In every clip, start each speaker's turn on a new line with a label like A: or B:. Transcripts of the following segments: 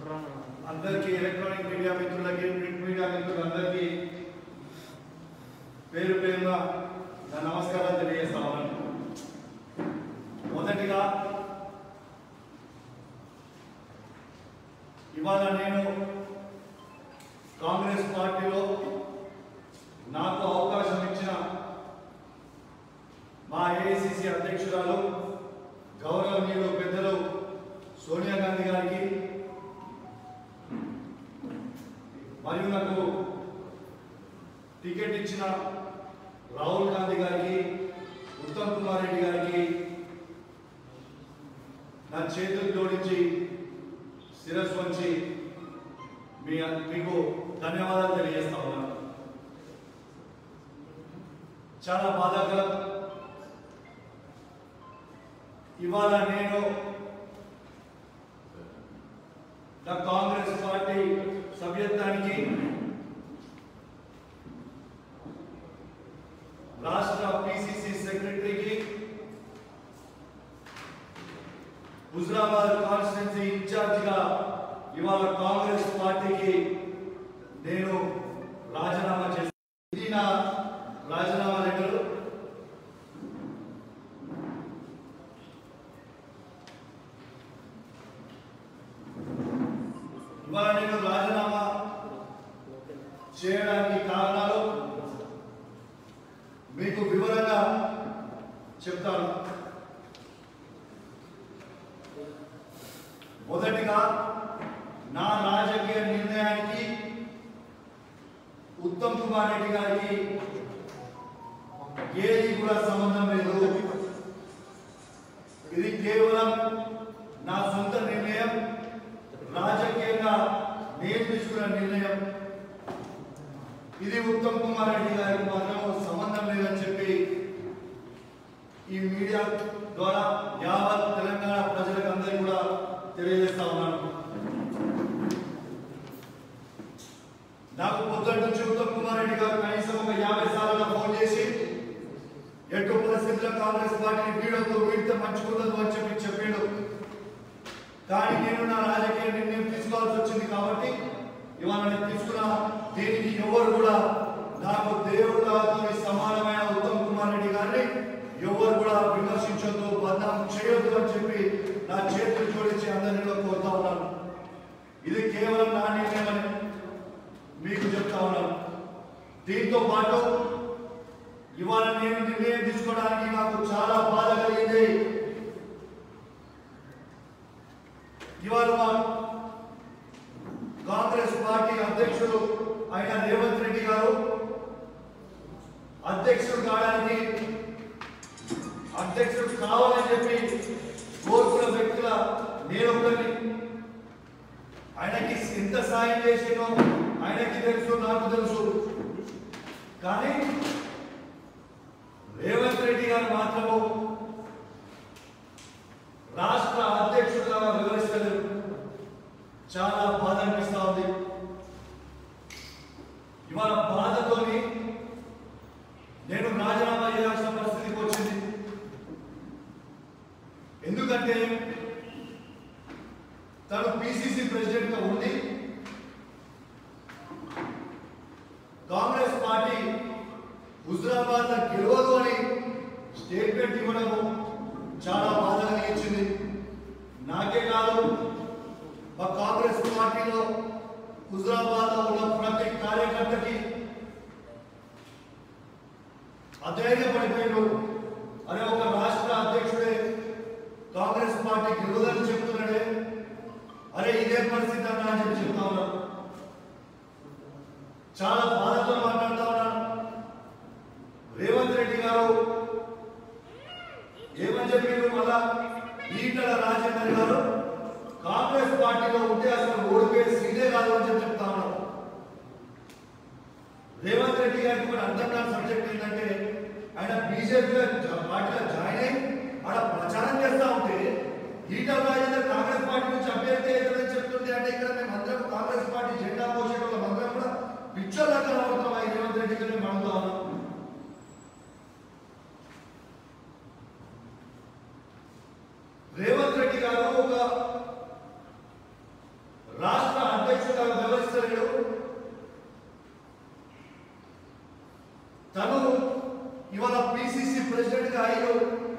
A: అందరికీ electronic media మిత్రులకి print media మిత్రులందరికీ పేరు పేరున నా నమస్కారాలు తెలియజేస్తా ఉన్నాను మొదటిగా ఇవాళ నేను కాంగ్రెస్ పార్టీలో నాకు అవకాశం ఇచ్చిన మా ఏఐసిసి అధ్యక్షురాలు గౌరవనీయులు పెద్దలు సోనియా గాంధీ గారికి మరియు నాకు టికెట్ ఇచ్చిన రాహుల్ గాంధీ గారికి ఉత్తమ్ కుమార్ రెడ్డి గారికి నా చేతులు జోడించి శిరస్సు వంచి మీ మీకు ధన్యవాదాలు తెలియజేస్తా ఉన్నాను చాలా బాధాకరం ఇవాళ నేను నా కాంగ్రెస్ పార్టీ సభ్యత్వానికి రాష్ట్ర పిసిసి సెక్రటరీకి హుజరాబాద్ కాన్స్టిట్యున్సీ ఇన్ఛార్జిగా ఇవాళ కాంగ్రెస్ పార్టీకి నేను రాజీనామా చేసి ఇది నా రాజీనామా లెటర్ ఇవాళ నేను రాజీనామా చేయడానికి కారణాలు మీకు వివరంగా చెప్తాను మొదటిగా నా రాజకీయ నిర్ణయానికి ఉత్తమ్ కుమార్ రెడ్డి గారికి ఏది కూడా సంబంధం లేదు ఇది కేవలం నా సొంత నిర్ణయం రాజకీయంగా నేను తీసుకున్న నిర్ణయం ఇది ఉత్తమ్ కుమార్ రెడ్డి గారికి మాత్రం సంబంధం లేదని చెప్పి ఈ మీడియా ద్వారా యావత్ తెలంగాణ ప్రజలకు అందరికీ కూడా తెలియజేస్తా ఉన్నాను నాకు పొద్దున్న నుంచి ఉత్తమ్ కుమార్ రెడ్డి గారు కనీసం ఒక యాభై సార్లు ఫోన్ చేసి ఎటు పరిస్థితుల్లో కాంగ్రెస్ పార్టీని వీడొద్దు వీడితే మంచుకుండదు అని చెప్పి చెప్పాడు కానీ నేను నా రాజకీయ నిర్ణయం తీసుకోవాల్సి వచ్చింది కాబట్టి ఇవాళ నేను తీసుకున్న దీనికి ఎవరు కూడా నాకు దేవుడితో సమానమైన ఉత్తమ్ కుమార్ రెడ్డి గారిని ఎవరు కూడా విమర్శించొద్దు బదనాం చేయొద్దు అని చెప్పి నా చేతులు జోడించి అందరినీ కూడా కోరుతా ఉన్నాను ఇది కేవలం నా నిర్ణయం అని మీకు చెప్తా ఉన్నాను దీంతో పాటు ఇవాళ నేను నిర్ణయం తీసుకోవడానికి నాకు చాలా బాధ కలిగింది ఇవాళ మా కాంగ్రెస్ పార్టీ అధ్యక్షుడు అయిన రేవంత్ రెడ్డి గారు అధ్యక్షుడు కావడానికి అధ్యక్షుడు కావాలని చెప్పి కోరుకున్న వ్యక్తుల నేను ఒకరిని ఆయనకి ఎంత సాయం చేసినో ఆయనకి తెలుసు నాకు తెలుసు కానీ రేవంత్ రెడ్డి గారు మాత్రము రాష్ట్ర అధ్యక్షుడుగా వివరిస్తలేదు చాలా బాధ అనిపిస్తా ఉంది ఇవాళ బాధతోని నేను రాజీనామా చేయాల్సిన పరిస్థితికి వచ్చింది ఎందుకంటే తను పిసిసి ప్రెసిడెంట్ గా ఉండి కాంగ్రెస్ పార్టీ హుజరాబాద్ లో గెలవదు అని స్టేట్మెంట్ ఇవ్వడము చాలా బాధ కలిగించింది నాకే కాదు మా కాంగ్రెస్ పార్టీలో హుజరాబాద్ లో ఉన్న ప్రతి కార్యకర్తకి అధైర్యపడిపోయాడు అనే ఒక రాష్ట్ర అధ్యక్షుడే కాంగ్రెస్ పార్టీ గెలవదని చెప్తున్నాడే అరే ఇదే పరిస్థితి అన్నా అని చెప్పి చెప్తా ఉన్నాను చాలా బాధతో మాట్లాడుతా ఉన్నాను రేవంత్ రెడ్డి గారు ఏమని చెప్పారు మళ్ళా ఈటల రాజేందర్ గారు కాంగ్రెస్ పార్టీలో ఉంటే అసలు ఓడిపోయే సీనే కాదు అని చెప్పి చెప్తా ఉన్నారు రేవంత్ రెడ్డి గారికి కూడా అర్థం కాని సబ్జెక్ట్ ఏంటంటే ఆయన బీజేపీలో పార్టీలో జాయిన్ అయ్యి ఆడ ప్రచారం చేస్తా ఉంటే ఈటల రాజేందర్ కాంగ్రెస్ పార్టీ నుంచి అభ్యర్థి అవుతుందని చెప్తుంటే అంటే ఇక్కడ మేము అందరం కాంగ్రెస్ పార్టీ జెండా పోసేటోళ్ళం అందరం కూడా పిచ్చోళ్ళ కనబడుతున్నాం ఈ రేవంత్ రెడ్డి గారిని మనం ఉన్నాం రేవంత్ రెడ్డి గారు ఒక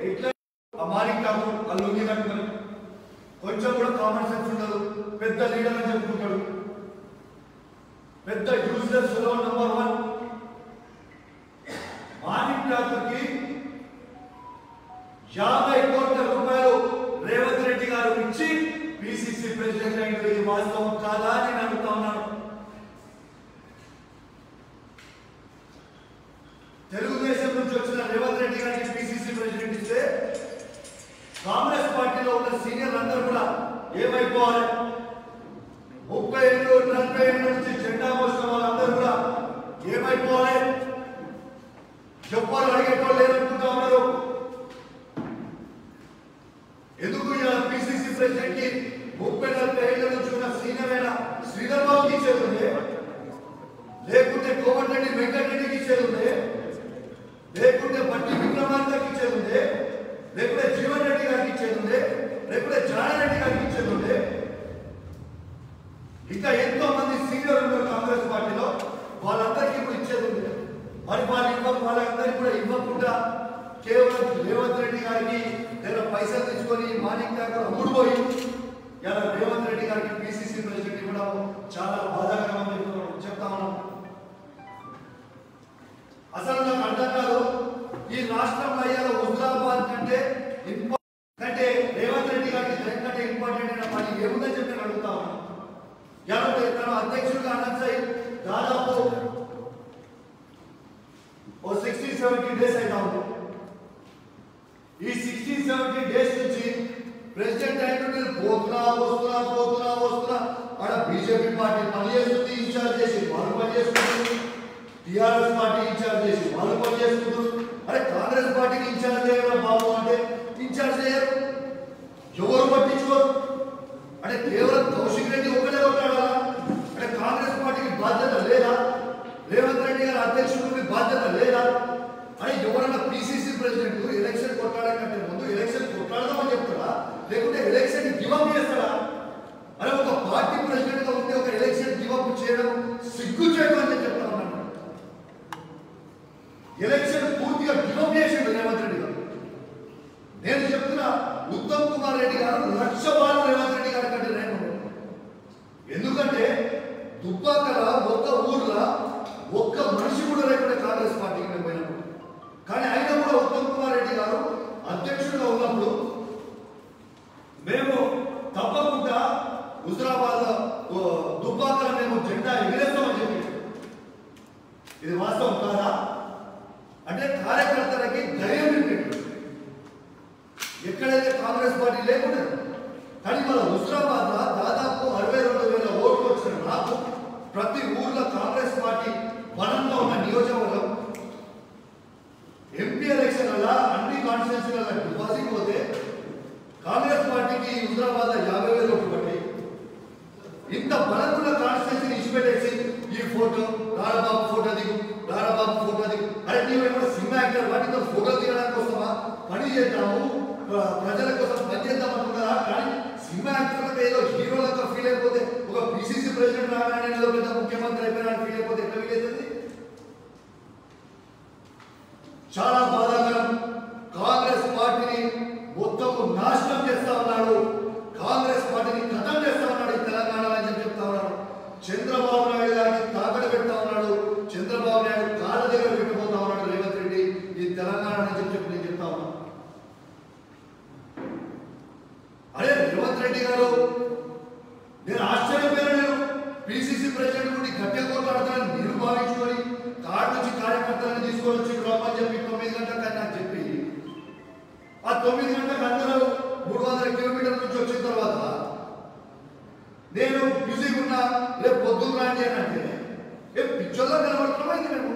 A: ఎట్లా అమానికి ఠాకూర్ ఆ లుంగి కట్టుకొని కొంచెం కూడా కామన్ సెన్స్ ఉండదు పెద్ద లీడర్ అని చెప్పుకుంటాడు పెద్ద useless fellow number one Manik ఠాకూర్కి యాభై కోట్ల రూపాయలు రేవంత్ రెడ్డి గారు ఇచ్చి పిసిసి ప్రెసిడెంట్ అయిన ఇది వాస్తవం కాదా అని నేను అడుగుతా ఉన్నాను తెలుగుదేశం నుంచి వచ్చిన రేవంత్ రెడ్డి గారికి పిసిసి ప్రెసిడెంట్ ఇస్తే కాంగ్రెస్ పార్టీలో ఉన్న సీనియర్లు అందరూ కూడా ఏమైపోవాలి ముప్పై ఏళ్ళు నలభై ఏళ్ళ నుంచి జెండా మోసిన వాళ్ళందరూ కూడా ఏమైపోవాలి చెప్పాలి అడిగేటోళ్ళు లేరనుకుంటా ఉన్నారు ఎందుకు ఇలా పిసిసి ప్రెసిడెంట్ కి ముప్పై నలభై ఏళ్ళ నుంచి ఉన్న సీనియర్ అయిన శ్రీధర్ బాబుకి ఇచ్చేది ఉంది లేకుంటే కోమటిరెడ్డి వెంకటరెడ్డికి ఇచ్చేది ఉంది లేకుంటే బట్టి విక్రమార్కకి ఇచ్చేది ఉంది లేకుంటే జీవన్ రెడ్డి గారికి ఇచ్చేది ఉంది లేకుంటే జానారెడ్డి గారికి ఇచ్చేది ఉంది ఇంకా ఎంతో మంది సీనియర్ ఉన్నారు కాంగ్రెస్ పార్టీలో వాళ్ళందరికీ ఇప్పుడు ఇచ్చేది ఉంది మరి వాళ్ళు ఇవ్వ వాళ్ళందరికీ కూడా ఇవ్వకుండా కేవలం రేవంత్ రెడ్డి గారికి లేదా పైసలు తీసుకొని మాణిక్ ఠాకూర్ అమ్ముడు పోయి ఇలా రేవంత్ రెడ్డి గారికి పిసిసి ప్రెసిడెంట్ ఇవ్వడం చాలా బాధాకరం అని చెప్తున్నాం చెప్తా ఉన్నాం అసలు నాకు అర్థం కాదు ఈ రాష్ట్రంలో అయ్యాల హుజరాబాద్ కంటే ఇంపా- కంటే రేవంత్ రెడ్డి గారికి జగన్ కంటే ఇంపార్టెంట్ అయిన పని ఏముందని చెప్పి నేను అడుగుతా ఉన్నాను ఎవరు తన అధ్యక్షుడిగా అనౌన్స్ అయ్యి దాదాపు ఓ సిక్స్టీ సెవెంటీ డేస్ అయినా ఉంది ఈ సిక్స్టీ సెవెంటీ డేస్ నుంచి ప్రెసిడెంట్ అయిన నేను పోతున్నా వస్తున్నా పోతున్నా వస్తున్నా ఆడ బీజేపీ పార్టీ పని చేస్తుంది ఇన్ఛార్జ్ చేసి వాళ్ళు పని చేస్తుంది టిఆర్ఎస్ పార్టీ ఇన్ఛార్జ్ చేసి వాళ్ళు పని చేసుకుంటారు అరే కాంగ్రెస్ పార్టీకి ఇన్ఛార్జ్ చేయడం బాబు అంటే ఇన్ఛార్జ్ చేయరు ఎవరు పట్టించుకోరు అంటే కేవలం కౌశిక్ రెడ్డి ఒక్కడే కొట్టాడా అంటే కాంగ్రెస్ పార్టీకి బాధ్యత లేదా రేవంత్ రెడ్డి గారి అధ్యక్షుడికి బాధ్యత లేదా అని ఎవరైనా పిసిసి ప్రెసిడెంట్ ఎలక్షన్ కొట్టాడే కంటే ముందు ఎలక్షన్ కొట్లాడదామని చెప్తాడా లేకుంటే ఎలక్షన్ గివప్ చేస్తాడా అరే ఒక పార్టీ ప్రెసిడెంట్ గా ఉంటే ఒక ఎలక్షన్ గివప్ చేయడం సిగ్గు చేయడం అని చెప్తా ఉన్నాను ఎలక్షన్ పూర్తిగా గివప్ చేసిండు రేవంత్ రెడ్డి గారు నేను చెప్తున్నా ఉత్తమ్ కుమార్ రెడ్డి గారు లక్ష బాలు రేవంత్ రెడ్డి గారి కంటే నేను ఎందుకంటే దుబ్బాకల ఒక్క ఊర్లో ఒక్క మనిషి కూడా లేకుండా కాంగ్రెస్ పార్టీకి మేము పోయినప్పుడు కానీ ఆయన కూడా ఉత్తమ్ కుమార్ రెడ్డి గారు అధ్యక్షుడిగా ఉన్నప్పుడు మేము తప్పకుండా హుజరాబాద్ దుబ్బాకల మేము జెండా ఎగిరేస్తామని చెప్పి ఇది వాస్తవం కాదా అంటే కార్యకర్తలకి ధైర్యం నింపేట్టు ఎక్కడైతే కాంగ్రెస్ పార్టీ లేకుండా కానీ మన హుస్రాబాద్ లో దాదాపు అరవై రెండు వేల ఓట్లు వచ్చిన నాకు ప్రతి ఊర్లో కాంగ్రెస్ పార్టీ బలంగా ఉన్న నియోజకవర్గం ఎంపీ ఎలక్షన్ వల్ల అన్ని కాన్స్టిట్యూన్సీల డిపాజిట్ పోతే కాంగ్రెస్ పార్టీకి హుజరాబాద్ లో యాభై వేలు ఓట్లు పట్టాయి ఇంత బలమున్న కాన్స్టిట్యూన్సీని ఇచ్చిపెట్టేసి ఈ ఫోటో రారబాబు ఫోటో దిగు రారబాబు ఫోటో దిగు అరే నీవు ఏమైనా సినిమా యాక్టర్ వాటితో ఫోటో దిగడానికి వస్తామా పని చేద్దాము ప్ర- ప్రజల కోసం పని చేద్దాం అనుకున్నారా కానీ సినిమా యాక్టర్లకు ఏదో హీరోలకు ఫీల్ అయిపోతే ఒక పిసిసి ప్రెసిడెంట్ రాగానే ఏదో పెద్ద ముఖ్యమంత్రి అయిపోయినా ఫీల్ అయిపోతే ఎట్లా ఫీల్ అవుతుంది చాలా బాధాకరం కాంగ్రెస్ పార్టీని మొత్తము నాశనం చేస్తా ఉన్నాడు కాంగ్రెస్ పార్టీని కథం చేస్తా ఉన్నాడు ఈ తెలంగాణలో అని చెప్పి చెప్తా ఉన్నాడు చంద్రబాబు నాయుడు గారికి తాకడ పెడతా ఉన్నాడు చంద్రబాబు నాయుడు కాళ్ళ దగ్గర పెట్టబోతా ఉన్నాడు రేవంత్ రెడ్డి ఈ తెలంగాణ అని చెప్పి చెప్పి నేను చెప్తా ఉన్నాను అరే రేవంత్ రెడ్డి గారు నేను ఆశ్చర్యపోయాను నేను పిసిసి ప్రెసిడెంట్ నుండి గట్టిగా కొట్లాడతానని నేను భావించుకొని కార్డు నుంచి కార్యకర్తలను తీసుకొని వచ్చి రమ్మని చెప్పి తొమ్మిది గంటలకు నాకు చెప్పి ఆ తొమ్మిది గంటలకు అందరూ మూడు వందల కిలోమీటర్ల నుంచి వచ్చిన తర్వాత నేను బిజీగా ఉన్నా రేపు పొద్దున్న రాండి అని అంటే ఏ పిచ్చోళ్ళ కనబడుతున్నామా ఇది మేము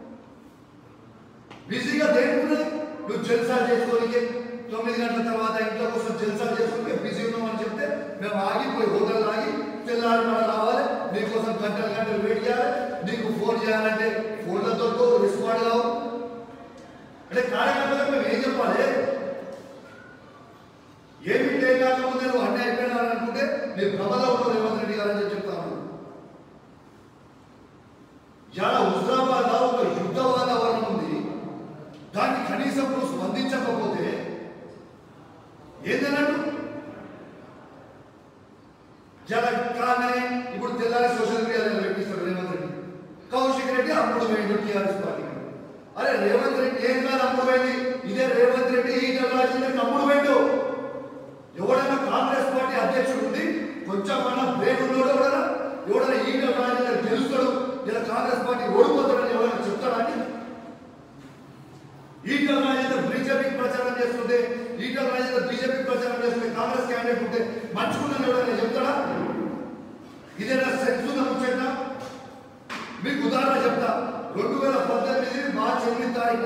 A: బిజీగా దేనికున్నది నువ్వు జల్సా చేసుకోనికి తొమ్మిది గంటల తర్వాత ఇంట్లో కోసం జల్సా చేసుకుంటే బిజీ ఉన్నామని చెప్తే మేము ఆగిపోయి హోటల్ ఆగి తెల్లారి మన రావాలి నీకోసం గంటలు గంటలు వెయిట్ చేయాలి నీకు ఫోన్ చేయాలంటే ఫోన్లో దొరకు రెస్పాండ్ కావు అంటే కార్యకర్తలకు మేము ఏం చెప్పాలి ఏమి లేకపోతే నువ్వు అన్నీ అయిపోయినావు అనుకుంటే నీ భ్రమలో ఉన్న రేవంత్ రెడ్డి గారు అని చెప్పి చెప్తాను చాలా హుజరాబాద్ ఒక యుద్ధ వాతావరణం ఉంది దాన్ని కనీసం నువ్వు స్పందించకపోతే జల కాగానే ఇప్పుడు తెల్లారి సోషల్ మీడియాలో పెట్టిస్తాడు రేవంత్ రెడ్డి కౌశిక్ రెడ్డి అప్పుడు వేయండి టీఆర్ఎస్ పార్టీ అరే రేవంత్ రెడ్డి ఏం కాదు అప్పుడు పోయింది ఇదే రేవంత్ రెడ్డి ఈటల రాజేందర్ అప్పుడు పోయిండు ఎవడైనా కాంగ్రెస్ పార్టీ అధ్యక్షుడు ఉంది కొంచెం అన్న బ్రెయిన్ ఉన్నాడు ఎవడైనా ఎవడైనా ఈటల రాజేందర్ గెలుస్తాడు ఇలా కాంగ్రెస్ పార్టీ ఓడిపోతాడని ఎవరైనా చెప్తాడని ఈటల రాజేందర్ బీజేపీ ప్రచారం చేస్తుంటే ఈటల రాజేందర్ బీజేపీ ప్రచారం చేస్తుంటే కాంగ్రెస్ క్యాండిడేట్ ఉంటే మంచుకున్నాను ఎవరైనా చెప్తాడా ఇదేనా సెన్స్ ఉన్న ముచ్చట మీకు ఉదాహరణ చెప్తా రెండు వేల పద్దెనిమిది మార్చి ఎనిమిది తారీఖు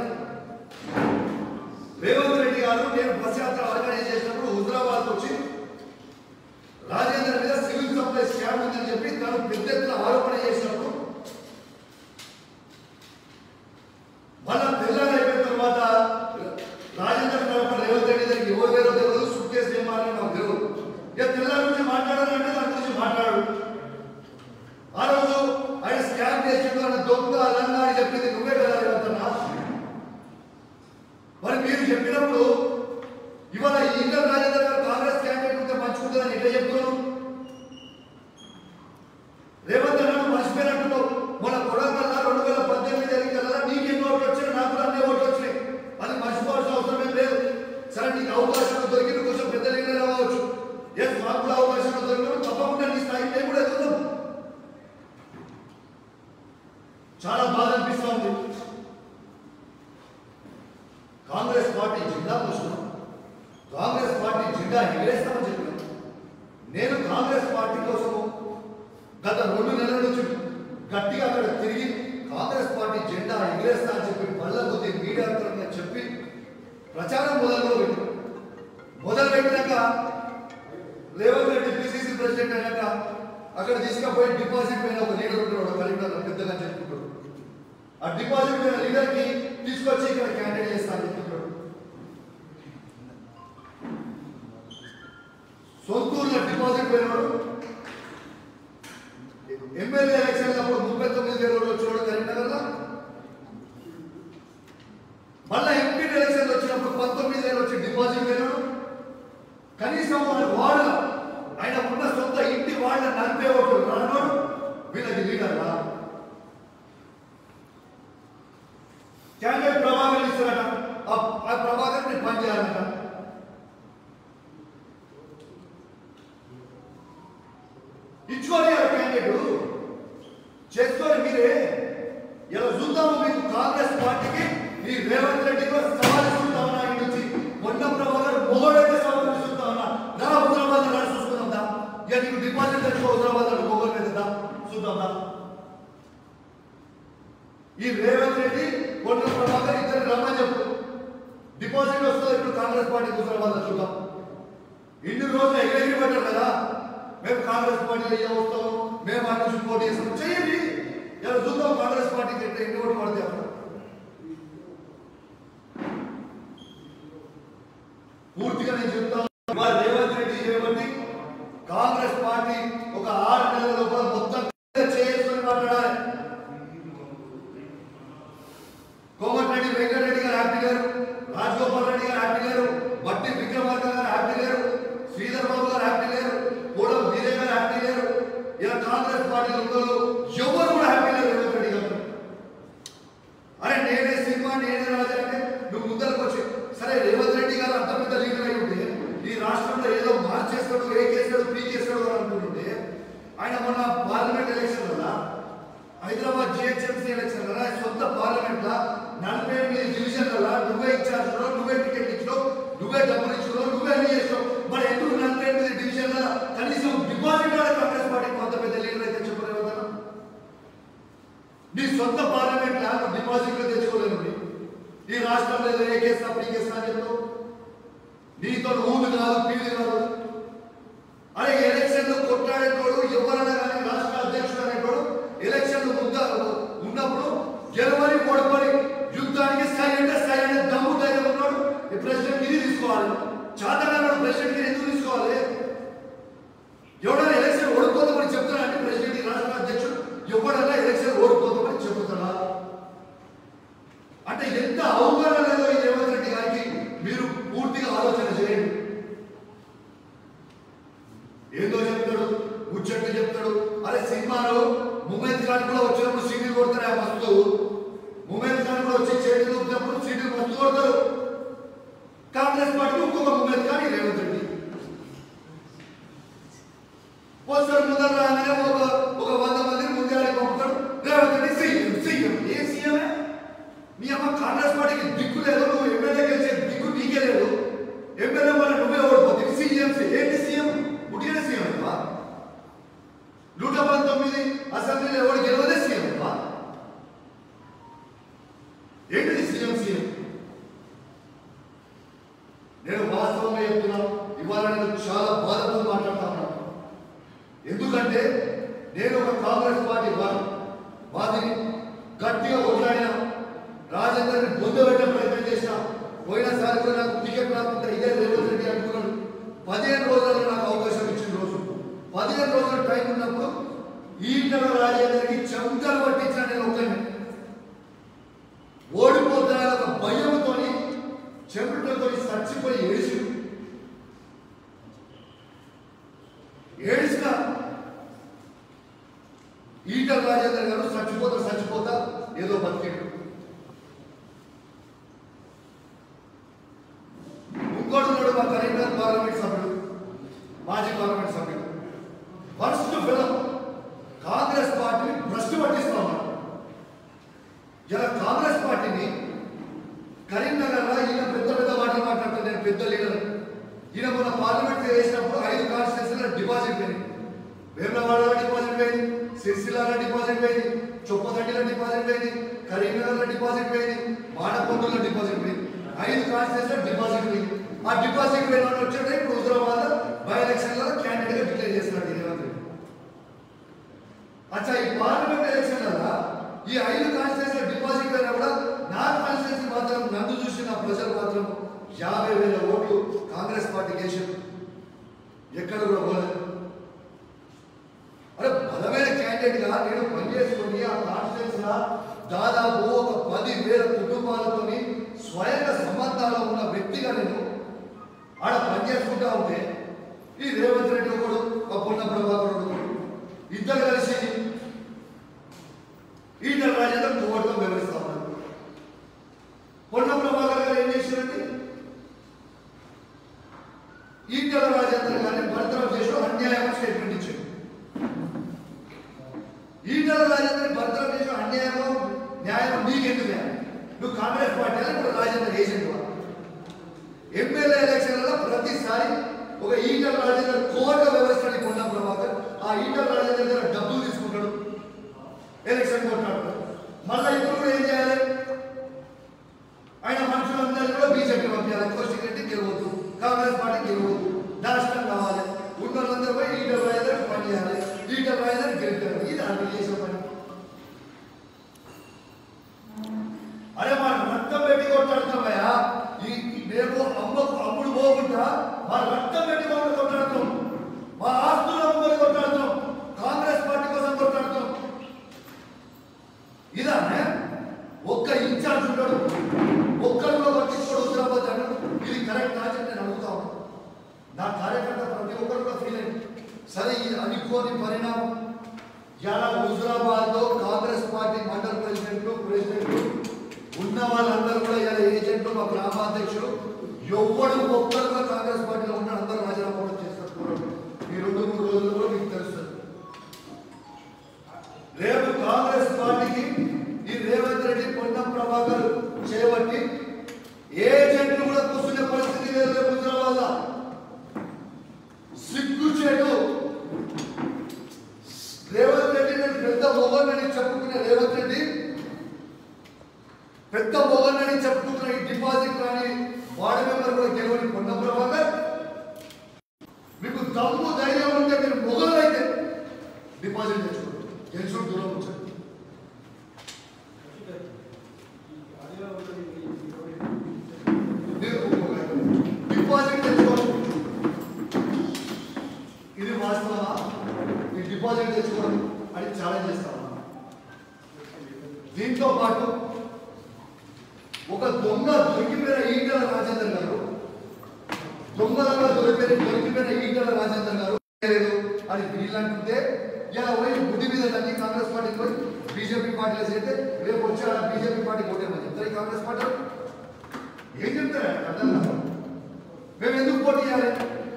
A: రేవంత్ రెడ్డి గారు నేను బస్ యాత్ర ఆర్గనైజ్ చేసినప్పుడు హుజరాబాద్ వచ్చి రాజేందర్ మీద సివిల్ సప్లై స్కామ్ ఉందని చెప్పి తను పెద్ద ఎత్తున ఆరోపణ చేసినప్పుడు మళ్ళా తెల్లారి అయిపోయిన తర్వాత రాజేందర్ తరఫున రేవంత్ రెడ్డి దగ్గరికి ఎవరు వేరో తెలియదు సుట్ కేసు ఏం మాట్లాడి నాకు తెలియదు ఇక తెల్లారి గురించి మాట్లాడాలంటే దాని గురించి మాట్లాడు ఆ రోజు ఆయన స్కామ్ చేసిండు అని దొంగ అలంగా అని చెప్పింది నువ్వే కదా రేవంత్ అన్న మరి మీరు చెప్పినప్పుడు ఇవాళ ఈటల రాజేందర్ గారు కాంగ్రెస్ క్యాండిడేట్ ఉంటే మంచుకుంటుందని ఎట్లా చెప్తున్నాను రేవంత్ అన్న మర్చిపోయినట్టు మన కొడకల్లా రెండు వేల పద్దెనిమిది ఎన్నికలలో నీకు ఎన్ని ఓట్లు వచ్చినాయి నాకు కూడా అన్ని ఓట్లు వచ్చినాయి అది మర్చిపోవాల్సిన అవసరం ఏం లేదు సరే నీకు అవకాశం దొరికిన కొంచెం పెద్ద లీడర్ అవ్వచ్చు ఎస్ మాకు కూడా అవకాశం దొరికినప్పుడు తప్పకుండా నీ స్థాయికి మేము కూడా ఎదుగుతాం చాలా బాధ అనిపిస్తా ఉంది కాంగ్రెస్ పార్టీ జెండా మోసినాం కాంగ్రెస్ పార్టీ జెండా ఎగరేస్తామని చెప్పినాం నేను కాంగ్రెస్ పార్టీ కోసము గత రెండు నెలల నుంచి గట్టిగా అక్కడ తిరిగి కాంగ్రెస్ పార్టీ జెండా ఎగరేస్తా అని చెప్పి మళ్ళా కొద్ది మీడియా పరంగా చెప్పి ప్రచారం మొదలు పెట్టి మొదలు పెట్టినాక రేవంత్ రెడ్డి పిసిసి ప్రెసిడెంట్ అయినాక అక్కడ తీసుకుపోయి డిపాజిట్ పైన ఒక లీడర్ ఉంటాడు కరీంనగర్ పెద్దగా చెప్పుకుంటాడు ఆ డిపాజిట్ పైన లీడర్ కి తీసుకొచ్చి ఇక్కడ క్యాండిడేట్ చేస్తా అని చెప్తున్నాడు సొంతూరులో డిపాజిట్ పోయినాడు ఎమ్మెల్యే ఎలక్షన్ అప్పుడు ముప్పై తొమ్మిది వేల రోజులు వచ్చినాడు కరీంనగర్లో మళ్ళా ఎంపీ ఎలక్షన్ వచ్చినప్పుడు పంతొమ్మిది వేలు వచ్చి డిపాజిట్ పోయినాడు కనీసం మన వార్డు ఆయన ఉన్న సొంత ఇంటి వాళ్ళ నలభై ఓట్లు రానోడు వీళ్ళకి లీడర్ రా క్యాండిడేట్ ప్రభాకర్ ఇస్తారట ఆ- ఆ ప్రభాకర్ ని పని చేయాలట ఇచ్చుకోని ఆ క్యాండిడేట్ చేసుకొని మీరే ఇలా చూద్దాము మీకు కాంగ్రెస్ పార్టీకి ఈ రేవంత్ రెడ్డికి సవాల్ చూస్తా ఉన్నా ఈ నుంచి మొన్న ప్రభాకర్ మొగోడైతే సవాల్ చూస్తా ఉన్నా దా హుజరాబాద్ నడు చూసుకుందాం దా ఇక నీకు డిపాజిట్ తెచ్చుకో హుజరాబాద్ నడు మొగోడు మీద దా చూద్దాం దా ఈ రేవంత్ రెడ్డి కొండ ప్రభాకర్ ఇద్దరు రమ్మని చెప్పు డిపాజిట్ వస్తుంది ఇప్పుడు కాంగ్రెస్ పార్టీ హుజరాబాద్ చూద్దాం ఇన్ని రోజులు ఎగిరెగిరి పెట్టారు కదా మేము కాంగ్రెస్ పార్టీలో ఏ వస్తాము మేము ఆ నుంచి పోటీ చేస్తాం చేయండి ఇలా చూద్దాం కాంగ్రెస్ పార్టీకి ఎట్లా ఎన్ని ఓట్లు పడితే అప్పుడు పూర్తిగా నేను చెప్తాను ఇవాళ రేవంత్ రెడ్డి చేయబట్టి కాంగ్రెస్ పార్టీ ఒక ఆరు నెలల లోపల మొత్తం చేసుకొని మాట్లాడాలి కోమటిరెడ్డి వెంకటరెడ్డి గారు హ్యాపీ లేరు రాజగోపాల్ రెడ్డి గారు హ్యాపీ లేరు బట్టి విక్రమార్క గారు హ్యాపీ లేరు శ్రీధర్ బాబు గారు హ్యాపీ లేరు కూడా వీరే గారు హ్యాపీ లేరు ఇలా కాంగ్రెస్ పార్టీ ఉన్నోళ్ళు ఎవరు కూడా హ్యాపీ లేరు రేవంత్ రెడ్డి గారు అరే నేనే సినిమా నేనే రాజా అంటే నువ్వు ముందరకు వచ్చి సరే రేవంత్ రెడ్డి గారు అంత పెద్ద లీడర్ అయి ఉంటే ఈ రాష్ట్రంలో ఏదో మార్చేస్తాడు ఏ కేసాడు పీ చేస్తాడు అని అనుకుంటుంటే ఆయన మొన్న పార్లమెంట్ ఎలక్షన్ వల్ల హైదరాబాద్ జిహెచ్ఎంసీ ఎలక్షన్ వల్ల సొంత పార్లమెంట్ లా నలభై ఎనిమిది డివిజన్ వల్ల నువ్వే ఇచ్చారు నువ్వే టికెట్ ఇచ్చినావు నువ్వే డబ్బులు ఇచ్చినావు నువ్వే అన్ని చేసినావు మరి ఎందుకు నలభై ఎనిమిది డివిజన్ కనీసం డిపాజిట్ కూడా కాంగ్రెస్ పార్టీ కొంత పెద్ద లీడర్ అయితే చెప్పలేదు కదా నీ సొంత పార్లమెంట్ లా నువ్వు డిపాజిట్లు తెచ్చుకోలేను నీ. ఈ రాష్ట్రంలో ఏదో ఏ కేసు అప్పుడు ఈ కేసు అని చెప్పు నీతో ఊదు కాదు పీడి కాదు అరే ఎలక్షన్ కొట్లాడేటోడు ఎవరైనా కానీ రాష్ట్ర అధ్యక్షుడు అనేటోడు ఎలక్షన్ ముద్ద ఉన్నప్పుడు గెలవని ఓడపడి యుద్ధానికి సైలెంట్ సైలెంట్ దమ్ము ధైర్యం ఉన్నాడు ఈ ప్రెసిడెంట్ ఇది తీసుకోవాలి చాతనాడు ప్రెసిడెంట్ ఎందుకు తీసుకోవాలి ఎవడైనా ఎలక్షన్ ఓడిపోతామని చెప్తాడంటే ప్రెసిడెంట్ ఈ రాష్ట్ర అధ్యక్షుడు ఎవడైనా ఎలక్షన్ ఓడిపోతామని చెబుతాడా అంటే ఎంత అవగాహన లేదో ఈ రేవంత్ రెడ్డి గారికి మీరు పూర్తిగా ఆలోచన చేయండి ముచ్చట్లు చెప్తాడు అరే సినిమాలో ముమేద్ ఖాన్ కూడా వచ్చినప్పుడు సీడీలు కొడతారు ఆ మస్తు ముమేద్ ఖాన్ కూడా వచ్చి చేతులు ఊపినప్పుడు సీడీలు మస్తు కొడతారు కాంగ్రెస్ పార్టీ ఇంకొక ముమేద్ ఖాన్ ఈ రేవంత్ రెడ్డి పోస్టర్ ముందర రాగానే ఒక ఒక వంద మందిని ముందే పంపుతాడు రేవంత్ రెడ్డి సీఎం సీఎం ఏ సీఎం మీ అమ్మ కాంగ్రెస్ పార్టీకి దిక్కు లేదు నువ్వు ఎమ్మెల్యే గెలిచే దిక్కు నీకే లేదు ఎమ్మెల్యే వల్ల నువ్వే ఓడిపోతుంది సీఎం ఏంటి సీఎం పుట్టిన సీఎం అమ్మా నూట పంతొమ్మిది అసెంబ్లీలో ఎవరు గెలవదే సీఎం అమ్మా ఏంటిది సీఎం సీఎం నేను వాస్తవంగా చెప్తున్నాను ఇవాళ నేను చాలా బాధతో మాట్లాడుతా ఉన్నాను ఎందుకంటే నేను ఒక కాంగ్రెస్ పార్టీ వాడు వాదిని గట్టిగా కొట్లాడినా రాజేందర్ని పొందబెట్టే ప్రయత్నం చేసిన పోయినసారి కూడా నాకు టికెట్ రాకుండా ఇదే రేవంత్ రెడ్డి అనుకున్నాడు పదిహేను రోజుల్లో నాకు అవకాశం ఇచ్చిన రోజు పదిహేను రోజుల టైం ఉన్నప్పుడు ఈటల రాజేందర్కి చెంతలు పట్టించిన నేను ఒక్కని ఓడిపోతున్నా ఒక భయంతోని చెమటతో చచ్చిపోయి ఏడిచి ఏడిచిన ఈటల రాజేందర్ గారు చచ్చిపోతా చచ్చిపోతా ఏదో బతికాడు ఇంకోటి ఉన్నాడు మా కరీంనగర్ పార్లమెంట్ సభ్యుడు మాజీ పార్లమెంట్ సభ్యుడు ఫస్ట్ ఫిలం కాంగ్రెస్ పార్టీని భ్రష్టు పట్టిస్తా ఉన్నాడు ఇలా కాంగ్రెస్ పార్టీని కరీంనగర్లో ఈయన పెద్ద పెద్ద మాటలు మాట్లాడుతాను నేను పెద్ద లీడర్ ఈయన మన పార్లమెంట్ వేసినప్పుడు ఐదు కాన్స్టిట్యూన్సీలో డిపాజిట్ పోయింది వేములవాడలో డిపాజిట్ పోయింది సిరిసిల్లాలో డిపాజిట్ పోయింది చొప్పదండిలో డిపాజిట్ పోయింది కరీంనగర్లో డిపాజిట్ పోయింది మాడకొండలో డిపాజిట్ పోయింది ఐదు కాన్స్టిట్యూన్సీలో డిపాజిట్ పోయింది ఆ డిపాజిట్ పోయిన వాళ్ళు వచ్చాడు ఇప్పుడు హుజరాబాద్ బై ఎలక్షన్లో క్యాండిడేట్ గా డిక్లేర్ చేస్తున్నాడు ఈ రేవంత్ రెడ్డి అచ్చా ఈ పార్లమెంట్ ఎలక్షన్ కదా ఈ ఐదు కాన్స్టిట్యూన్సీ డిపాజిట్ అయినా కూడా నా కాన్స్టిట్యూన్సీ మాత్రం నన్ను చూసిన ప్రజలు మాత్రం యాభై వేల ఓట్లు కాంగ్రెస్ పార్టీ గెలిచారు ఎక్కడ కూడా పోలేదు అరే బలమైన క్యాండిడేట్ గా నేను పనిచేసుకొని ఆ కాన్స్టిట్యూన్సీ దాదాపు ఒక పది వేల కుటుంబాలతోని స్వయంగా సంబంధాలు ఉన్న వ్యక్తిగా నేను ఆడ పనిచేసుకుంటా ఉంటే ఈ రేవంత్ రెడ్డి ఒకడు ఆ పొన్న ప్రభాకర్ ఒకడు ఇద్దరు కలిసి ఈటల రాజేందర్ కోర్టులో వివరిస్తా ఉన్నారు పొన్న ప్రభాకర్ గారు ఏం చేశారండి ఈటల రాజేందర్ గారిని బర్తరఫ్ చేసి అన్యాయం స్టేట్మెంట్ ఇచ్చాడు ఈటల రాజేందర్ బర్తరఫ్ చేసి అన్యాయం న్యాయం నీకెందుకు నువ్వు కాంగ్రెస్ పార్టీ అని ఇప్పుడు రాజేందర్ ఏజెంట్ వా ఎమ్మెల్యే ఎలక్షన్లలో ప్రతిసారి ఒక ఈటల రాజేందర్ కోట వ్యవస్థని కొన్న ప్రభాకర్ ఆ ఈటల రాజేందర్ దగ్గర డబ్బులు తీసుకుంటాడు ఎలక్షన్ కొట్టాడు మళ్ళీ ఇప్పుడు కూడా ఏం చేయాలి ఆయన మనుషులందరూ కూడా బీజేపీ పంపించాలి కౌశిక్ రెడ్డి గెలవద్దు కాంగ్రెస్ పార్టీ గెలవద్దు నాశనం కావాలి ఉన్న వాళ్ళందరూ పోయి ఈటల రాజేందర్ పని చేయాలి ఈటల రాజేందర్ గెలుతారు ఇది అర్థం చేసే పని అరే మా రక్తం పెట్టి కొట్టాడుతున్నామయ్యా ఈ ఈ మేము అమ్మ అమ్ముడు పోకుండా మా రక్తం పెట్టి కొట్టు కొట్టాడుతాం మా ఆస్తులు అమ్ముకొని కొట్టాడుతాం కాంగ్రెస్ పార్టీ కోసం కొట్టాడుతాం ఇదానే ఒక్క ఇన్ఛార్జ్ ఉంటాడు ఒక్కరు కూడా పట్టించుకోడు హుజరాబాద్ అని ఇది కరెక్ట్ కాదు నేను అడుగుతా ఉన్నాను నా కార్యకర్త ప్రతి ఒక్కరు కూడా ఫీల్ అయింది సరే ఇది అనుకోని పరిణామం ఇలా హుజరాబాద్ లో కాంగ్రెస్ పార్టీ మండల ప్రెసిడెంట్లు ప్రెసిడెంట్లు ఉన్న వాళ్ళందరూ కూడా ఇలా ఏజెంట్లు మా గ్రామాధ్యక్షులు ఎవ్వడు ఒక్కరు కూడా కాంగ్రెస్ పార్టీలో ఉన్న అందరూ రాజీనామా కూడా చేస్తున్నారు ఈ రెండు మూడు రోజులు కూడా మీకు తెలుస్తుంది రేపు కాంగ్రెస్ పార్టీకి ఈ రేవంత్ రెడ్డి పొన్నం ప్రభాకర్ చేయబట్టి ఏజెంట్లు కూడా కూర్చునే పరిస్థితి లేదు రేపు హుజరాబాద్ సిగ్గు చేయడు రేవంత్ రెడ్డి నేను పెద్ద మొగన్నని చెప్పుకునే రేవంత్ రెడ్డి పెద్ద మొగన్నని చెప్పుకుంటున్న ఈ డిపాజిట్ కానీ వార్డు మెంబర్ కూడా గెలవని పొన్న ప్రభాకర్ మీకు దమ్ము ధైర్యం ఉంటే మీరు మొగలు అయితే డిపాజిట్ తెచ్చుకోండి గెలుచుడు దూరం ఉంచండి మీరు డిపాజిట్ తెచ్చుకోండి ఇది వాస్తవమా ఈ డిపాజిట్ తెచ్చుకోండి అని ఛాలెంజ్ చేస్తామా దీంతో పాటు ఒక దొంగ దొరికిపోయిన ఈటల రాజేందర్ గారు దొంగలుగా దొరికిపోయిన దొరికిపోయిన ఈటల రాజేందర్ గారు లేదు ఆ అని వీళ్ళు అంటుంటే ఇలా పోయి బుద్ధి మీద తగ్గి కాంగ్రెస్ పార్టీకి పోయి బీజేపీ పార్టీలో చేస్తే రేపు వచ్చి అలా బీజేపీ పార్టీ ఓటేమని చెప్తారు ఈ కాంగ్రెస్ పార్టీ వాళ్ళు? ఏం చెప్తారు అర్థం కాదు మేము ఎందుకు పోటీ చేయాలి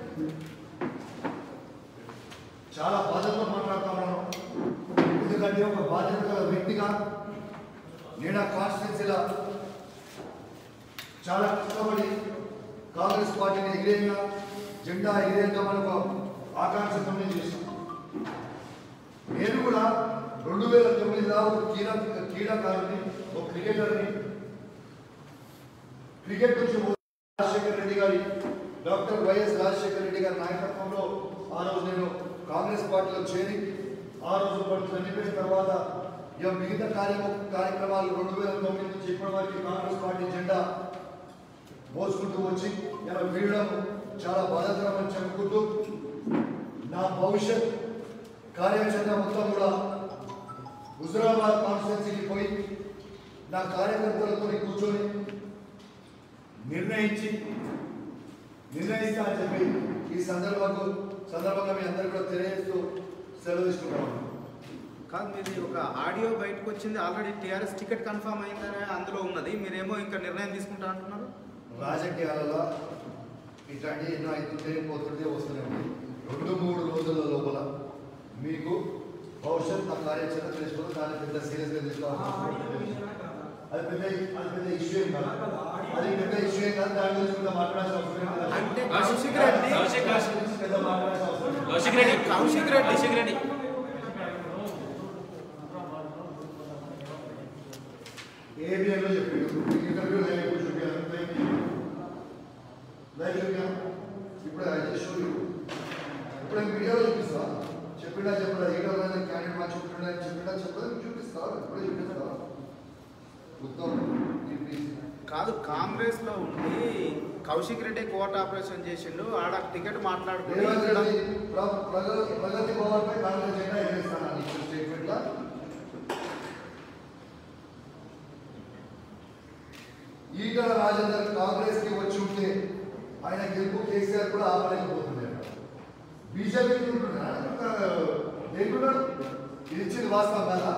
A: చాలా బాధతో మాట్లాడుతా ఉన్నాను ఎందుకంటే ఒక బాధ్యత గల వ్యక్తిగా నేను ఆ కాన్స్టిట్యున్సీలో చాలా కష్టపడి కాంగ్రెస్ పార్టీని ఎగిరేగా జెండా ఎగిరేద్దామని ఒక ఆకాంక్షతో నేను చేశాను నేను కూడా రెండు వేల తొమ్మిదిలో ఒక క్రీడా క్రీడాకారుని ఒక క్రికెటర్ని క్రికెట్ నుంచి రాజశేఖర రెడ్డి గారి డాక్టర్ వైఎస్ రాజశేఖర రెడ్డి గారి నాయకత్వంలో ఆ రోజు నేను కాంగ్రెస్ పార్టీలో చేరి ఆ రోజు వాడు చనిపోయిన తర్వాత ఇక మిగతా కార్య కార్యక్రమాలు రెండు వేల తొమ్మిది నుంచి ఇప్పటి వరకు కాంగ్రెస్ పార్టీ జెండా మోసుకుంటూ వచ్చి ఇలా వీడడం చాలా బాధాకరమని చెప్పుకుంటూ నా భవిష్యత్ కార్యాచరణ మొత్తం కూడా హుజరాబాద్ కాన్స్టిట్యున్సీకి పోయి నా కార్యకర్తలతో కూర్చొని నిర్ణయించి నిర్ణయిస్తా అని చెప్పి ఈ సందర్భంలో సందర్భంగా మీ అందరూ కూడా తెలియజేస్తూ సెలవు తీసుకుంటాను
B: కాదు మీది ఒక ఆడియో బయటకు వచ్చింది ఆల్రెడీ టీఆర్ఎస్ టికెట్ కన్ఫర్మ్ అయిందని అందులో ఉన్నది మీరేమో ఇంకా నిర్ణయం తీసుకుంటా అంటున్నారు
A: రాజకీయాలలో ఇట్లాంటి ఎన్నో అవుతుంటే పోతుంటే వస్తూనే ఉంది రెండు మూడు రోజుల లోపల మీకు భవిష్యత్ నా కార్యాచరణ తెలుసుకుని దాన్ని పెద్ద సీరియస్గా తీసుకోవాలి అది పెద్ద అది పెద్ద ఇష్యూ ఏం కాదు అది పెద్ద ఇష్యూ ఏం కాదు దాని గురించి కూడా మాట్లాడాల్సిన అవసరం ఏం లేదు.
B: అంటే కౌశిక్ రెడ్డి
C: కౌశిక్
A: దాని గురించి పెద్ద మాట్లాడాల్సిన అవసరం లేదు.
C: కౌశిక్ రెడ్డి
B: కౌశిక్ రెడ్డి.
C: కౌశిక్ రెడ్డి
A: ఏబిఎన్లో చెప్పిండు ఇంటర్వ్యూ లైవ్ ఇప్పుడు చూపించాను లైవ్ లైవ్ చూపించాను ఇప్పుడు ఐ షో యూ ఇప్పుడు వీడియోలో చూపిస్తా చెప్పినా చెప్పడా ఏడో క్యాండిడేట్ మా చెప్తున్నా చెప్పినా చెప్పదా చూపిస్తా ఇప్పుడే చూపిస్తా మొత్తం
B: కాదు కాంగ్రెస్ లో ఉండి కౌశిక్ రెడ్డి కోర్ట్ ఆపరేషన్ చేసిండు ఆడ టికెట్
A: రేవంత్
B: మాట్లాడుకుని
A: రెడ్డి ప్ర- ప్రగ- ప్రగతి భవన్ పై కాంగ్రెస్ జెండా ఎగరేస్తానని ఇచ్చిన స్టేట్మెంట్ లా ఈటల రాజేందర్ కాంగ్రెస్ కి వచ్చి ఉంటే ఆయన గెలుపు కేసీఆర్ కూడా ఆపలేకపోతుంది బీజేపీకి ఉంటున్నాడు లేకున్నాడు ఇది ఇచ్చింది వాస్తవం కదా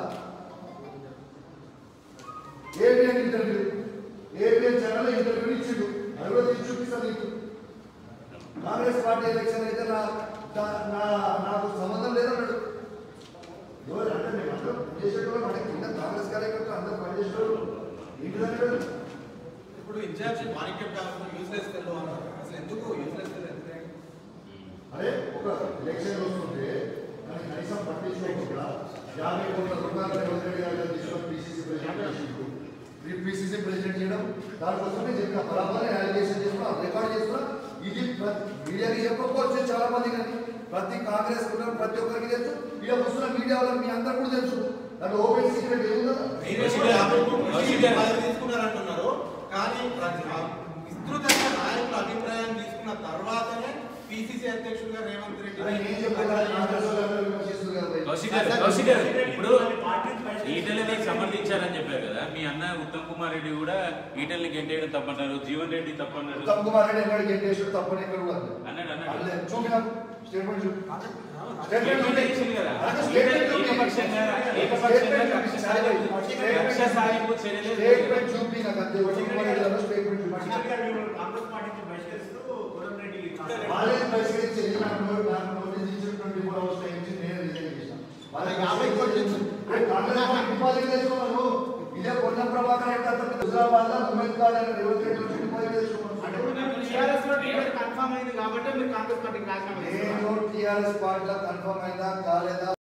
A: ABN interview ABN channel interview ఇచ్చిండు అది కూడా తీసి చూపిస్తాను నీకు కాంగ్రెస్ పార్టీ ఎలక్షన్ అయితే నా నా- నా నాకు సంబంధం లేదన్నాడు ఎవరు అంటే మేము అందరం పనిచేసేటోళ్ళు మనకి కింద కాంగ్రెస్ కార్యకర్తలు అందరూ పనిచేసేటోళ్ళు ఏంటిదన్నాడు
D: ఇప్పుడు ఇన్ఛార్జ్ మార్కెట్ కాకుండా యూస్లెస్ ఫెల్లో అన్నారు అసలు ఎందుకు యూస్లెస్ ఫెల్లో ఎందుకు
A: అరే ఒక ఎలక్షన్ వస్తుంటే కానీ కనీసం పట్టించుకోకుండా యాభై కోట్ల రూపాయలు రేవంత్ రెడ్డి గారు తీసుకొని పిసిసి ప్రెసిడెంట్ చేసిండు ఈ పిసిసి ప్రెసిడెంట్ చేయడం దానికోసం నేను చెప్పిన బరాబర్ అలిగేషన్ చేసుకున్నా రికార్డ్ చేసుకున్నా ఇది ప్ర- మీడియాకి చెప్పకపోవచ్చు చాలా మంది కానీ ప్రతి కాంగ్రెస్ ఉన్న ప్రతి ఒక్కరికి తెలుసు ఇక్కడ వస్తున్న మీడియా వాళ్ళకి మీ అందరు కూడా తెలుసు దాంట్లో ఓపెన్ సీక్రెట్ ఏముందా
D: మీరే కూడా యాభై కోట్ల నుంచి పదవి తీసుకున్నారంటున్నారు కానీ ప్రతి- ఆ విస్తృతంగా నాయకుల అభిప్రాయం తీసుకున్న తర్వాతనే పిసిసి అధ్యక్షుడిగా రేవంత్ రెడ్డి
A: అని నేను చెప్పాను కాంగ్రెస్ వాళ్ళందరూ విమర్శిస్తున్నారు కదా భయ్.
C: కౌశిక్ గారు కౌశిక్ గారు ఇప్పుడు ఈటలని సమర్థించారని చెప్పారు కదా మీ అన్న ఉత్తమ్ కుమార్ రెడ్డి కూడా ఈటల్ని గెంటేయడం తప్పన్నారు జీవన్ రెడ్డి తప్పన్నారు
A: ఉత్తమ్ కుమార్ రెడ్డి ఎక్కడ గెట్టేసాడు తప్పని ఎక్కడ కూడా ఉంది.
C: అన్నాడు అన్నాడు
A: అల్లే, చూపినా స్టేట్మెంట్ చూపి
C: స్టేట్మెంట్
A: చూపి.
C: ఇచ్చింది కదా.
A: అలాగే స్టేట్మెంట్ చూపి.
C: ఏకపక్షంగా ఏకపక్షంగా కక్ష సాధింపు కక్ష సాధింపు చర్యలే
A: స్టేట్మెంట్ చూపి నాకు అంతే ఉత్తమ్ కుమార్ రెడ్డి గారు స్టేట్మెంట్ చూపి వాళ్ళే పరిష్కరించి నాకు నోట్- నాకు నోటీస్ ఇచ్చినటువంటి కూడా అవసరం ఇచ్చి నేను రిజైన్ చేశాను. వాళ్ళకి యాభై కోట్లు ఇచ్చి రేపు కాంగ్రెస్ పార్టీ డిపాజిట్ చేసుకోమను. ఇదే పొన్నం ప్రభాకర్ రెడ్డి అంతా హుజరాబాద్ లో ఉమేద్ ఖాన్ అనే రేవంత్ రెడ్డి వచ్చి డిపాజిట్ చేసుకోమను.
B: టీఆర్ఎస్ లో టికెట్ కన్ఫర్మ్ అయింది కాబట్టి మీరు కాంగ్రెస్ పార్టీకి రాజీనామా చేస్తారు
A: నేను టీఆర్ఎస్ పార్టీలో కన్ఫర్మ్ అయిందా కాలేదా